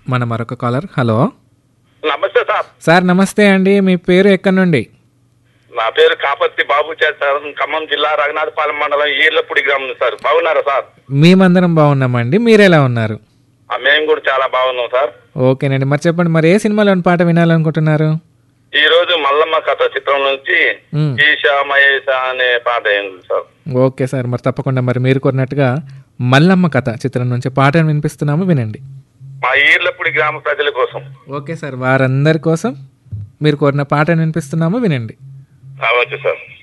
మన మరొక caller hello నమస్తే సార్ సార్ నమస్తే అండి మీ పేరు ఎక్కడి నుండి నా పేరు కాపర్తి బాబు సార్ ఖమ్మం జిల్లా రఘునాథపాలెం మండలం ఈర్లపూడి గ్రామం సార్ బాగున్నారా సార్ మేమందరం బాగున్నామండి మీరు ఎలా ఉన్నారు ఆ, మేము కూడా చాలా బాగున్నాం సార్ ఓకేనండి మరి చెప్పండి మరి ఏ సినిమాలోని పాట వినాలనుకుంటున్నారు ఈ రోజు మల్లమ్మ కథ చిత్రం నుంచి మ్. ఈశా మహేష అనే పాట అయింది సార్ ఓకే సార్ మరి తప్పకుండా మరి మీరు కోరినట్టుగా మల్లమ్మ కథ చిత్రం నుంచి పాటను వినిపిస్తున్నాము వినండి మా ఈర్లపూడి గ్రామ ప్రజల కోసం ఓకే సార్ వారందరి కోసం మీరు కోరిన పాటను వినిపిస్తున్నాము వినండి ఆ, ఓకే సార్